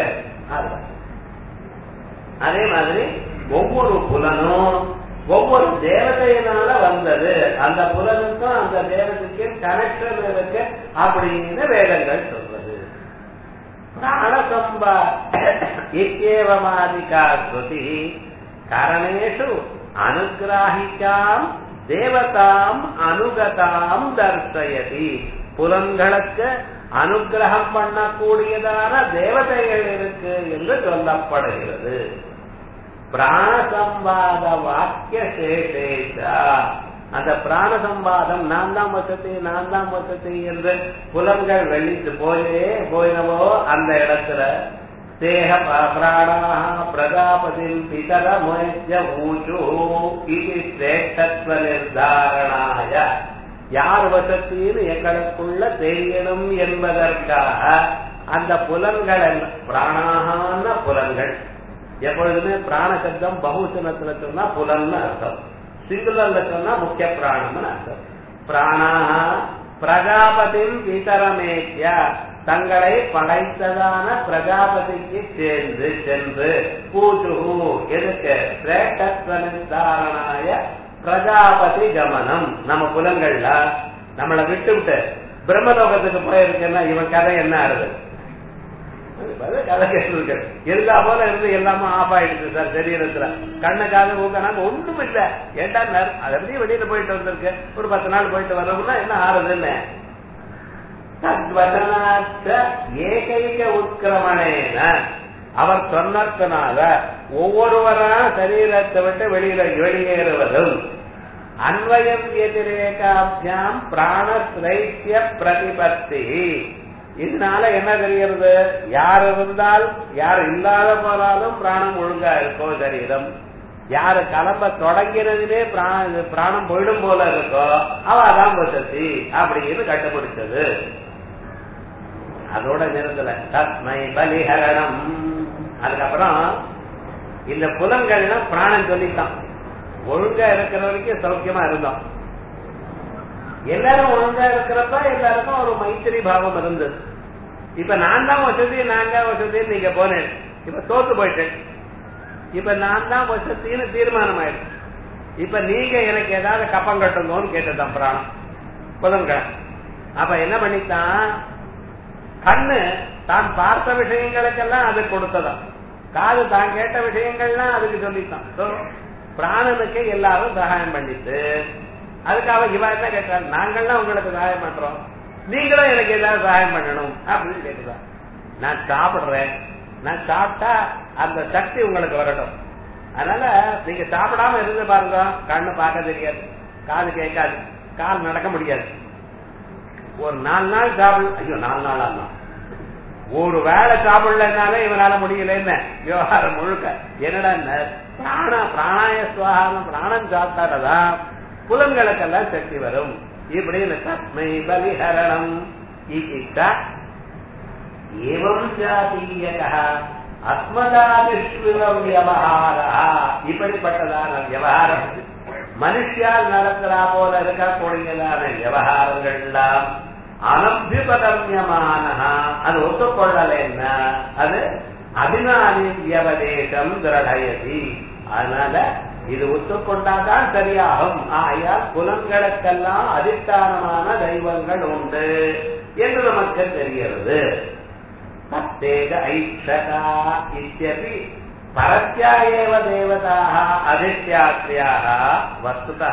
அதே மாதிரி ஒவ்வொரு புலனும் ஒவ்வொரு தேவதையினால வந்தது அந்த புலனுக்கும் அந்த தேவதைக்கு கனெக்ஷன் இருக்கு அப்படின்னு வேதங்கள் சொல்றது பிராணசம்பா இத்தியேவமாதிகா ஸ்ருதி கரணேஷு அனுகிராகிக்காம் தேவதாம் அனுகதாம் தர்சயதி புலன்களுக்கு அனுகிரகம் பண்ணக்கூடியதான தேவதைகள் இருக்கு என்று சொல்லப்படுகிறது பிராணசம்பாத வாக்கிய சேஷேஷா அந்த பிராண சம்பாதம் நான் தான் வசதி நான் தான் வசதி என்று புலன்கள் வெளித்து போயே போயினவோ அந்த இடத்துல தேக பிராணா பிரஜாபதி பிதர முயற்சிய ஊச்சு இது சிரேஷ்டத்வ நிர்தாரணாய யார் வசத்தின்னு எங்களுக்குள்ள தெரியணும் என்பதற்காக அந்த புலன்கள் பிராணான புலன்கள் எப்பொழுதுமே பிராண சப்தம் பகுசனத்துல சொன்னா புலன்னு அர்த்தம் சிங்குலர்ல சொன்னா முக்கிய பிராணம்னு அர்த்தம் பிராணாக பிரஜாபதிம் விதரமேக்கிய தங்களை படைத்ததான பிரஜாபதிக்கு சேர்ந்து சென்று பூஜுகு எதுக்கு சிரேஷ்டத்வனிதாரணாய பிரஜாபதி கமனம் நம்ம புலங்கள்ல நம்மளை விட்டு விட்டு பிரம்மலோகத்துக்கு போயிருக்குன்னா இவன் கதை என்ன ஆறுது கதை கேட்டு எல்லா போல இருந்து எல்லாமே ஆஃப் ஆயிடுச்சு சார் சரீரத்துல கண்ணுக்காக ஊக்கனாங்க ஒண்ணும் இல்ல ஏண்டா அது அப்படியே வெளியில போயிட்டு வந்திருக்கு ஒரு பத்து நாள் போயிட்டு வர்றோம்னா என்ன ஆறுதுன்னு தத்வதனாச்ச ஏகைக உட்கிரமணேன அவர் சொன்னதுனால ஒவ்வொருவரா சரீரத்தை விட்டு வெளியில வெளியேறுவதும் அன்வயம் எதிரேகாபியாம் பிராணஸ்ரைத்திய பிரதிபத்தி இதனால என்ன தெரிகிறது யார் இருந்தால் யார் இல்லாத போனாலும் பிராணம் ஒழுங்கா இருக்கோ சரீரம் யாரு கிளம்ப தொடங்கினதுலே பிராணம் போயிடும் போல இருக்கோ அவ அதான் வசதி அப்படின்னு கண்டுபிடிச்சது அதோட நிறுத்தல தத்மை பலிஹரணம் அதுக்கப்புறம் இந்த புலங்கள்லாம் பிராணம் சொல்லித்தான் ஒழுங்கா இருக்கிற வரைக்கும் சௌக்கியமா இருந்தோம் எல்லாரும் ஒழுங்கா இருக்கிறப்ப எல்லாருக்கும் ஒரு மைத்திரி பாவம் இருந்தது இப்ப நான் தான் வசதி நான் தான் வசதின்னு நீங்க போனேன் இப்ப தோத்து போயிட்டேன் இப்ப நான் தான் வசதின்னு தீர்மானம் ஆயிடுச்சு இப்ப நீங்க எனக்கு ஏதாவது கப்பம் கட்டுங்கன்னு கேட்டதான் பிராணம் புதன்கிழமை அப்ப என்ன பண்ணித்தான் கண்ணு தான் பார்த்த விஷயங்களுக்கெல்லாம் அது கொடுத்ததான் காது தான் கேட்ட விஷயங்கள்லாம் அதுக்கு சொல்லித்தான் பிராணனுக்கு எல்லாரும் சகாயம் பண்ணிட்டு அதுக்காக இவ என்ன கேட்டார் நாங்கள்லாம் உங்களுக்கு சகாயம் பண்றோம் நீங்களும் எனக்கு ஏதாவது சகாயம் பண்ணணும் அப்படின்னு கேட்டுதா நான் சாப்பிடுறேன் நான் சாப்பிட்டா அந்த சக்தி உங்களுக்கு வரட்டும் அதனால நீங்க சாப்பிடாம இருந்து பாருங்க கண்ணு பார்க்க தெரியாது காது கேட்காது கால் நடக்க முடியாது ஒரு நாலு நாள் சாப்பிடல ஐயோ நாலு நாள் ஆனா ஒரு வேலை சாப்பிடலனாலே இவனால முடியல என்ன விவகாரம் முழுக்க என்னடா பிராண பிராணாய சுவாகம் பிராணம் சாப்பிட்டாலதான் புலன்களுக்கெல்லாம் சக்தி வரும் இப்படின்னு தஸ்மை பலிஹரணம் ஏவம் ஜாதீயக அஸ்மதாதிஷ்விரம் வியவஹாரா இப்படிப்பட்டதான விவகாரம் மனுஷியால் நடக்கிறா போல இருக்கக்கூடியதான விவகாரங்கள் எல்லாம் அனபியுபகமியமான அது ஒத்துக்கொள்ளலைன்னா அது அபிமானி வியவதேசம் திரடயதி அதனால இது ஒத்துக்கொண்டாதான் சரியாகும் ஆகையால் புலங்களுக்கெல்லாம் அதிஷ்டானமான தெய்வங்கள் உண்டு என்று நமக்கு தெரிகிறது பிரத்யேக ஐஷகா இத்தியபி பரத்யா ஏவ தேவதாக அதிஷ்யாத்ரியாக வஸ்துதா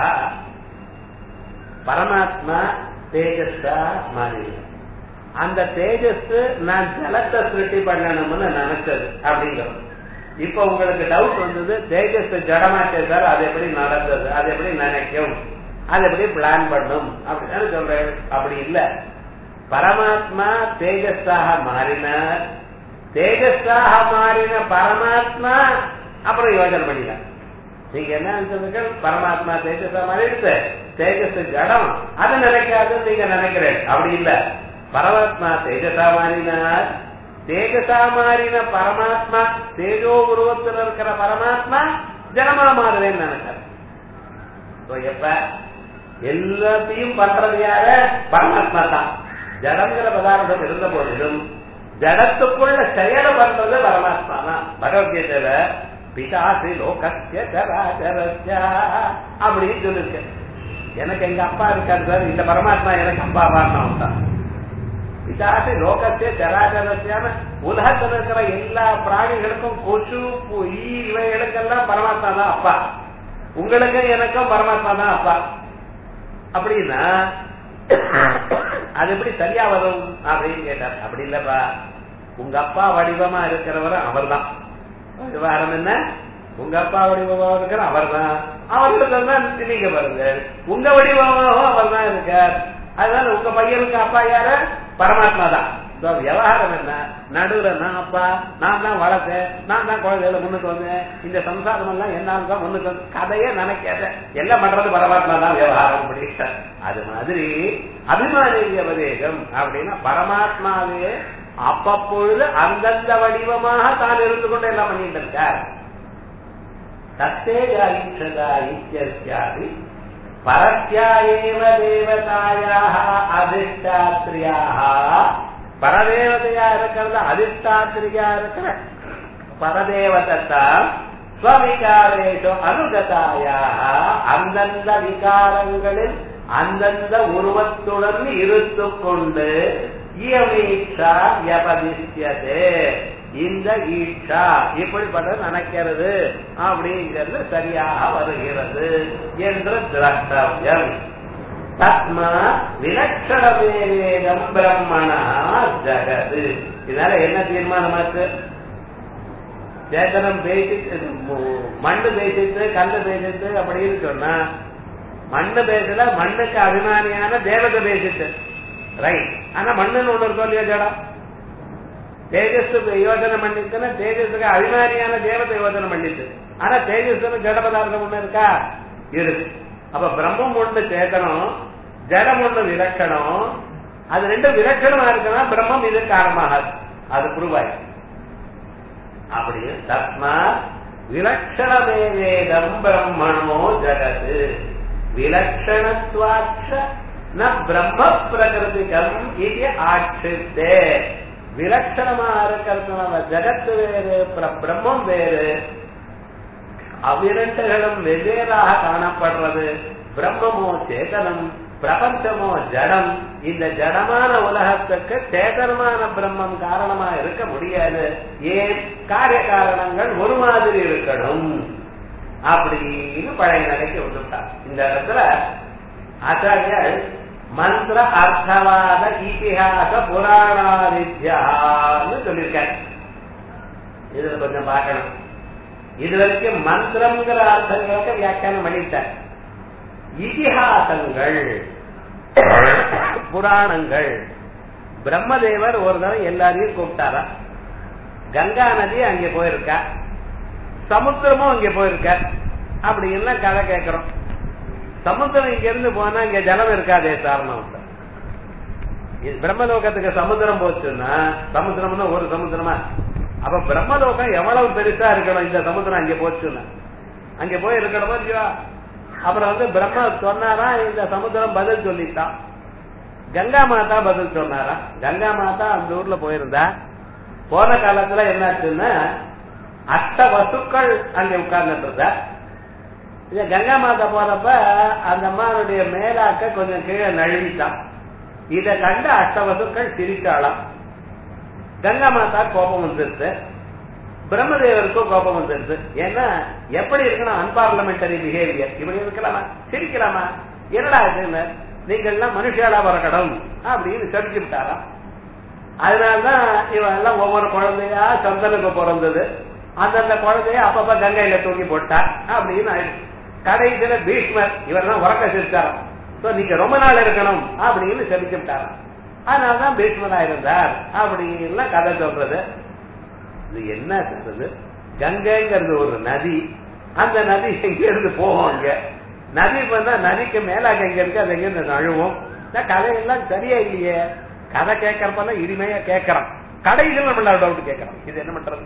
பரமாத்மா தேஜஸா மாறி அந்த தேஜஸ் நான் ஜலத்தை சிருஷ்டி பண்ணணும்னு நினைச்சது அப்படிங்கிறது இப்ப உங்களுக்கு டவுட் வந்தது தேஜஸ் ஜடமாச்சே சார் அது எப்படி நடந்தது அது எப்படி நினைக்கும் அது எப்படி பிளான் பண்ணும் அப்படின்னு சொல்றேன் அப்படி இல்ல பரமாத்மா தேஜஸாக மாறினார் தேஜஸாக மாறின பரமாத்மா அப்புறம் யோஜனை பண்ணினார் நீங்க என்ன நினைச்சதுகள் பரமாத்மா தேஜஸா மாறிடுச்சு தேஜஸ் ஜடம் அதை நினைக்காது நீங்க நினைக்கிறேன் அப்படி இல்ல பரமாத்மா தேஜஸா மாறினார் தேஜசா மாறின பரமாத்மா தேஜோ உருவத்தில் இருக்கிற பரமாத்மா ஜனமா மாறுவேன்னு நினைச்சார் எப்ப எல்லாத்தையும் பண்றது யார பரமாத்மா தான் ஜடங்கிற பதார்த்தம் இருந்த போதிலும் ஜடத்துக்குள்ள செயலை பண்றது பரமாத்மா தான் பகவத்கீதையில பிதாசி லோகஸ்ய சராச்சரஸ்ய அப்படின்னு சொல்லிருக்கு எனக்கு எங்க அப்பா இருக்காரு சார் இந்த பரமாத்மா எனக்கு அப்பா பாருனவன் தான் பிதாசி லோகஸ்ய சராச்சரஸ்யான உலகத்தில் இருக்கிற எல்லா பிராணிகளுக்கும் கொசு ஈ இவைகளுக்கெல்லாம் பரமாத்மா தான் அப்பா உங்களுக்கும் எனக்கும் பரமாத்மா தான் அப்பா அப்படின்னா அது எப்படி சரியா வரும் அப்படின்னு கேட்டார் அப்படி இல்லப்பா உங்க அப்பா வடிவமா இருக்கிறவரும் அவர் தான் விவகாரம் என்ன உங்க அப்பா வடிவமா இருக்கிற அவர் தான் அவர்களுக்கு தான் நீங்க பாருங்க உங்க வடிவமாகவும் அவர் தான் இருக்கார் அதனால உங்க பையனுக்கு அப்பா யாரு பரமாத்மா தான் விவகாரம் என்ன நடுவுல நான் அப்பா நான் தான் வளர்த்தேன் நான் தான் குழந்தைகளை முன்னுக்கு வந்தேன் இந்த சம்சாரம் எல்லாம் என்னால தான் முன்னுக்கு வந்து கதையே நினைக்காத எல்லாம் பண்றது பரமாத்மா தான் விவகாரம் அப்படின்ட்டு அது மாதிரி அபிமானி உபதேசம் அப்படின்னா பரமாத்மாவே அப்பப்பொழுது அந்தந்த வடிவமாக தான் இருந்து கொண்டு எல்லாம் பண்ணிட்டு இருக்கார் தத்தேஜாயிஷதா இத்தியாதி பரத்யாயேவ தேவதாயாக அதிஷ்டாத்திரியாக பரதேவதையா இருக்கிறது அதிஷ்டாத்திரியா இருக்கிற பரதேவதான் ஸ்வவிகாரேஷு அனுகதாயாக அந்தந்த விகாரங்களில் அந்தந்த உருவத்துடன் இருந்து கொண்டு இயமீட்சா வியபதிஷ்யதே இந்த ஈட்சா இப்படிப்பட்டது நினைக்கிறது அப்படிங்கிறது சரியாக வருகிறது என்று திரஷ்டவியம் தத்மா விலட்சணமேவேதம் பிரம்மணா ஜகது இதனால என்ன தீர்மானமாக்கு சேத்தனம் பேசிட்டு மண்ணு பேசிட்டு கல்லு பேசிட்டு அப்படின்னு சொன்னா மண்ணு பேசல மண்ணுக்கு அபிமானியான தேவதை பேசிட்டு ரைட் ஆனா மண்ணுன்னு ஒண்ணு இருக்கும் இல்லையா ஜடம் தேஜஸுக்கு யோஜனை பண்ணிட்டுன்னா தேஜஸுக்கு அபிமானியான தேவதை யோஜனை பண்ணிட்டு ஆனா தேஜஸ்னு ஜட பதார்த்தம் ஒண்ணு இருக்கா இருக்கு அப்ப பிரம்மம் ஒண்ணு சேதனம் ஜடம் ஒண்ணு விலக்கணம் அது ரெண்டும் விலக்கணமா இருக்குன்னா பிரம்மம் இது காரணமாகாது அது புருவாய் அப்படி தஸ்மா விலட்சணமே வேதம் பிரம்மணோ ஜகது விலட்சணத்வாட்ச ந பிரம்ம பிரகிருதிகம் இது ஆட்சித்தே விலட்சணமா இருக்கிறதுனால ஜகத்து வேறு பிரம்மம் வேறு அவ்விரண்டுகளும் வெவ்வேறாக காணப்படுறது பிரம்மமோ சேதனம் பிரபஞ்சமோ ஜடம் இந்த ஜடமான உலகத்துக்கு சேதனமான பிரம்மம் காரணமா இருக்க முடியாது ஏன் காரிய காரணங்கள் ஒரு மாதிரி இருக்கணும் அப்படின்னு பழைய நிலைக்கு வந்துட்டார் இந்த இடத்துல ஆச்சாரியால் மந்திர அர்த்தவாத இதிகாச புராணாதித்யான்னு சொல்லியிருக்காரு இதுல கொஞ்சம் பார்க்கணும் இது வரைக்கும் மந்திரம்ங்கிற அர்த்தங்களுக்கு வியாக்கியானம் பண்ணிட்டார் இதிகாசங்கள் புராணங்கள் பிரம்மதேவர் ஒரு தடவை எல்லாரையும் கூப்பிட்டாரா கங்கா நதி அங்கே போயிருக்கா சமுத்திரமும் அங்கே போயிருக்க அப்படி என்ன கதை கேட்கிறோம் சமுத்திரம் இங்க இருந்து போனா இங்க ஜலம் இருக்காதே சாரணம் பிரம்மலோகத்துக்கு சமுத்திரம் போச்சுன்னா சமுத்திரம்னா ஒரு சமுத்திரமா அப்ப பிரம்மலோகம் எவ்வளவு பெருசா இருக்கணும் இந்த சமுத்திரம் அங்க போச்சுன்னா அங்க போய் இருக்கணுமோ இல்லையா அப்புறம் வந்து பிரம்ம சொன்னாரா இந்த சமுத்திரம் பதில் சொல்லிட்டான் கங்கா மாதா பதில் சொன்னாரா கங்கா மாதா அந்த ஊர்ல போயிருந்தா போன காலத்துல என்னாச்சுன்னா அஷ்ட வசுக்கள் அங்க உட்கார்ந்துட்டு இந்த கங்கா மாதா போறப்ப அந்த அம்மாவுடைய மேலாக்க கொஞ்சம் கீழே நழுவிட்டான் இத கண்ட அஷ்ட வசுக்கள் சிரித்தாளாம் கங்கா மாதா கோபம் வந்துருச்சு பிரம்மதேவருக்கும் கோபம் வந்துருச்சு ஏன்னா எப்படி இருக்கணும் அன்பார்லமெண்டரி பிஹேவியர் இப்படி இருக்கலாமா சிரிக்கலாமா என்னடா இதுன்னு நீங்க எல்லாம் மனுஷாலா வரக்கணும் அப்படின்னு சடிச்சு விட்டாராம் அதனாலதான் இவன் எல்லாம் ஒவ்வொரு குழந்தையா சந்தனுக்கு பிறந்தது அந்தந்த குழந்தைய அப்பப்ப கங்கையில தூக்கி போட்டா அப்படின்னு ஆயிடுச்சு கடைசியில பீஷ்மர் இவரெல்லாம் உறக்க சிரிச்சாராம் சோ நீங்க ரொம்ப நாள் இருக்கணும் அப்படின்னு சபிச்சு விட்டாராம் அதனாலதான் பீஷ்மரா இருந்தார் அப்படின்னு கதை சொல்றது இது என்ன சொல்றது கங்கைங்கிறது ஒரு நதி அந்த நதி எங்க இருந்து போகும் அங்க நதி வந்தா நதிக்கு மேலாக எங்க இருக்கு அது எங்க இருந்து நழுவும் கதையெல்லாம் சரியா இல்லையே கதை கேட்கறப்பெல்லாம் இனிமையா கேட்கறான் கடைசியில் நம்ம டவுட் கேட்கறோம் இது என்ன பண்றது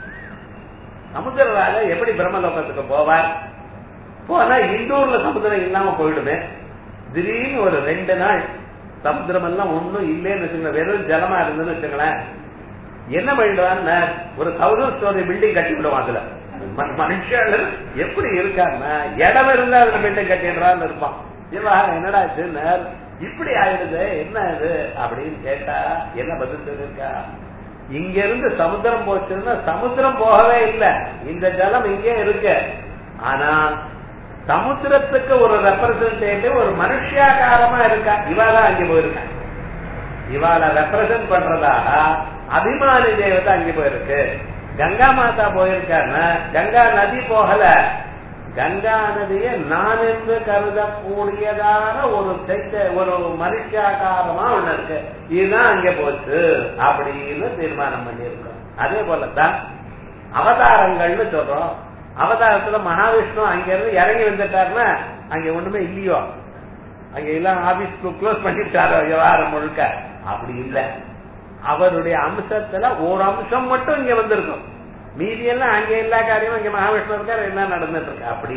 சமுத்திரராஜ எப்படி பிரம்மலோகத்துக்கு போவார் போனா இந்தூர்ல சமுத்திரம் இல்லாம போயிடுமே திடீர்னு ஒரு ரெண்டு நாள் சமுத்திரம் எல்லாம் ஒண்ணும் இல்லைன்னு வச்சுங்களேன் வெறும் ஜலமா இருந்ததுன்னு வச்சுங்களேன் என்ன பண்ணிடுவான்னு ஒரு தௌசண்ட் ஸ்டோரி பில்டிங் கட்டி விடுவான் அதுல மனுஷன் எப்படி இருக்காருன்னா இடம் இருந்தா அதுல பில்டிங் கட்டிடுறான்னு இருப்பான் விவகாரம் என்னடா இப்படி ஆயிடுது என்ன இது அப்படின்னு கேட்டா என்ன பதில் சொல்லிருக்கா இங்க இருந்து சமுத்திரம் போச்சுன்னா சமுத்திரம் போகவே இல்லை இந்த ஜலம் இங்கே இருக்கு ஆனா சமுத்திரத்துக்கு ஒரு ரெப்ரசன்டேட்டிவ் ஒரு மனுஷியாகாரமா இருக்கா இவாதான் அங்க போயிருக்கா இவாள ரெப்ரசன்ட் பண்றதாக அபிமானி தேவதை அங்க போயிருக்கு கங்கா மாதா போயிருக்காருன்னா கங்கா நதி போகல கங்கா நதியை நான் என்று கருதக்கூடியதான ஒரு ஒரு மனுஷாகாரமா ஒண்ணு இருக்கு இதுதான் அங்க போச்சு அப்படின்னு தீர்மானம் பண்ணியிருக்கோம் அதே போலதான் அவதாரங்கள்னு சொல்றோம் அவதாரத்துல மகாவிஷ்ணு அங்க இருந்து இறங்கி வந்துட்டாருன்னா அங்க ஒண்ணுமே இல்லையோ அங்க எல்லாம் ஆபீஸ் க்ளோஸ் பண்ணிட்டாரோ விவகாரம் முழுக்க அப்படி இல்லை அவருடைய அம்சத்துல ஒரு அம்சம் மட்டும் இங்க வந்திருக்கும் மீதி எல்லாம் அங்க எல்லா காரியமும் இங்க மகாவிஷ்ணு இருக்காரு என்ன நடந்துட்டு இருக்கு அப்படி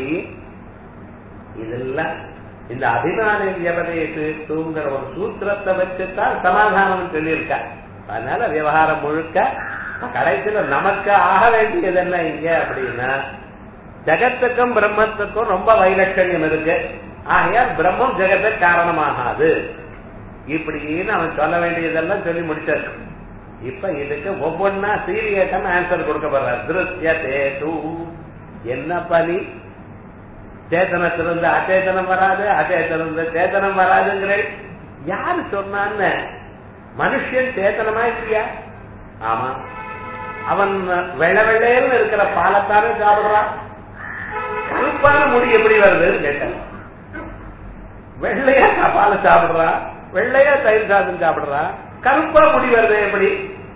இதெல்லாம் இந்த அபிமான வியபதேசுங்கிற ஒரு சூத்திரத்தை வச்சுதான் சமாதானம் சொல்லியிருக்க அதனால விவகாரம் முழுக்க கடைசியில நமக்கு ஆக வேண்டியது என்ன இங்க அப்படின்னா ஜகத்துக்கும் பிரம்மத்துக்கும் ரொம்ப வைலட்சண்யம் இருக்கு ஆகையால் பிரம்மம் ஜெகத்துக்கு காரணமாகாது இப்படின்னு அவன் சொல்ல வேண்டியதெல்லாம் சொல்லி முடிச்சாரு இப்ப இதுக்கு ஒவ்வொன்னா சீரியஸான ஆன்சர் கொடுக்க போறார் திருஷ்ய தேது என்ன பலி சேத்தனத்திலிருந்து அச்சேதனம் வராது அச்சேதனிலிருந்து சேத்தனம் வராதுங்கிற யாரு சொன்னான்னு மனுஷன் சேத்தனமா இல்லையா ஆமா அவன் வெள்ள வெள்ளையன்னு இருக்கிற பாலத்தானே சாப்பிடுறான் கருப்பான முடி எப்படி வருதுன்னு கேட்டான் வெள்ளையா பாலை சாப்பிடுறான் வெள்ளையா தயிர் சாதம் சாப்பிடுறான் கருப்பா முடி வருது எப்படி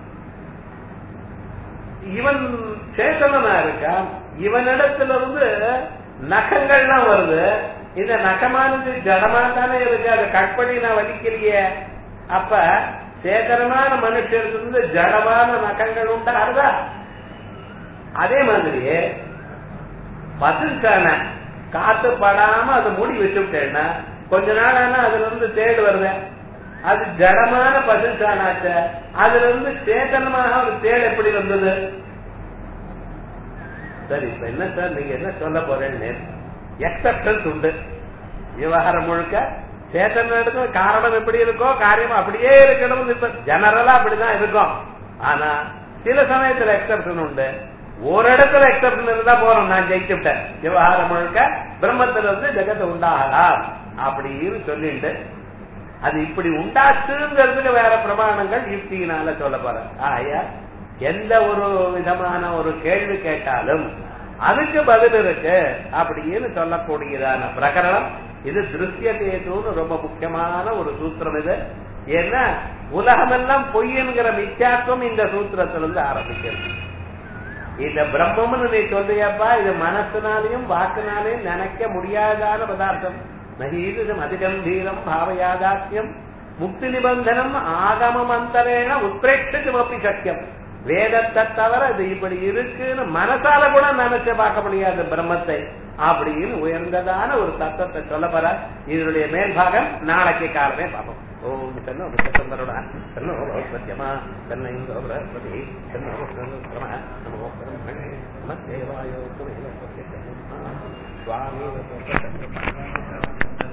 இவன் சேத்தனனா இருக்கான் இவனிடத்துல இருந்து நகங்கள்லாம் வருது இந்த நகமானது ஜடமா தானே இருக்கு அதை கட் பண்ணி நான் வலிக்கலையே அப்ப சேதனமான மனுஷருக்கு ஜடமான நகங்கள் உண்டாருதா அதே மாதிரியே பசுக்கான காத்து படாம அதை மூடி வச்சுட்டேன்னா கொஞ்ச நாள் ஆனா அதுல இருந்து தேடு வருது அது ஜடமான பசுக்கானாச்ச அதுல இருந்து சேத்தனமாக ஒரு தேடு எப்படி வந்தது சரி இப்ப என்ன சார் நீங்க என்ன சொல்ல போறேன்னு எக்ஸப்டன்ஸ் உண்டு விவகாரம் முழுக்க சேத்தன இடத்துல காரணம் எப்படி இருக்கோ காரியம் அப்படியே இருக்கணும் இப்ப ஜெனரலா அப்படிதான் இருக்கும் ஆனா சில சமயத்துல எக்ஸப்ஷன் உண்டு ஒரு இடத்துல எக்ஸப்ஷன் இருந்தா போறோம் நான் ஜெயிச்சுட்டேன் விவகாரம் முழுக்க பிரம்மத்துல இருந்து ஜெகத்தை உண்டாகலாம் அப்படின்னு சொல்லிட்டு அது இப்படி உண்டாச்சுங்கிறதுக்கு வேற பிரமாணங்கள் யுக்தியினால சொல்ல போற ஆயா எந்த ஒரு விதமான ஒரு கேள்வி கேட்டாலும் அதுக்கு பதில் இருக்கு அப்படின்னு சொல்லக்கூடியதான பிரகரணம் இது திருஷ்ய கேதுன்னு ரொம்ப முக்கியமான ஒரு சூத்திரம் இது ஏன்னா உலகமெல்லாம் பொய்யன்கிற மித்யாத்துவம் இந்த சூத்திரத்திலிருந்து ஆரம்பிக்கிறது இந்த பிரம்மம்னு நீ சொல்றியப்பா இது மனசுனாலையும் வாக்குனாலையும் நினைக்க முடியாதான பதார்த்தம் நகீதம் அதிகம்பீரம் பாவயாதாக்கியம் முக்தி நிபந்தனம் ஆகம மந்தரேன உத்ரேட்சமப்பி சக்கியம் வேதத்தை தவிர இது இப்படி இருக்குன்னு மனசால கூட நினைச்சு பார்க்க முடியாது பிரம்மத்தை அப்படின்னு உயர்ந்ததான ஒரு தத்துவத்தை சொல்ல போற இதனுடைய மேல்பாகம் நாளைக்கு காலமே பார்ப்போம் ஓம் தன்னோ விசந்தரோட தன்னோ சத்தியமா தன்னை இந்தோ பிரகஸ்பதி தன்னோ நம நமோ பிரம்மணே நம தேவாயோ சுவாமி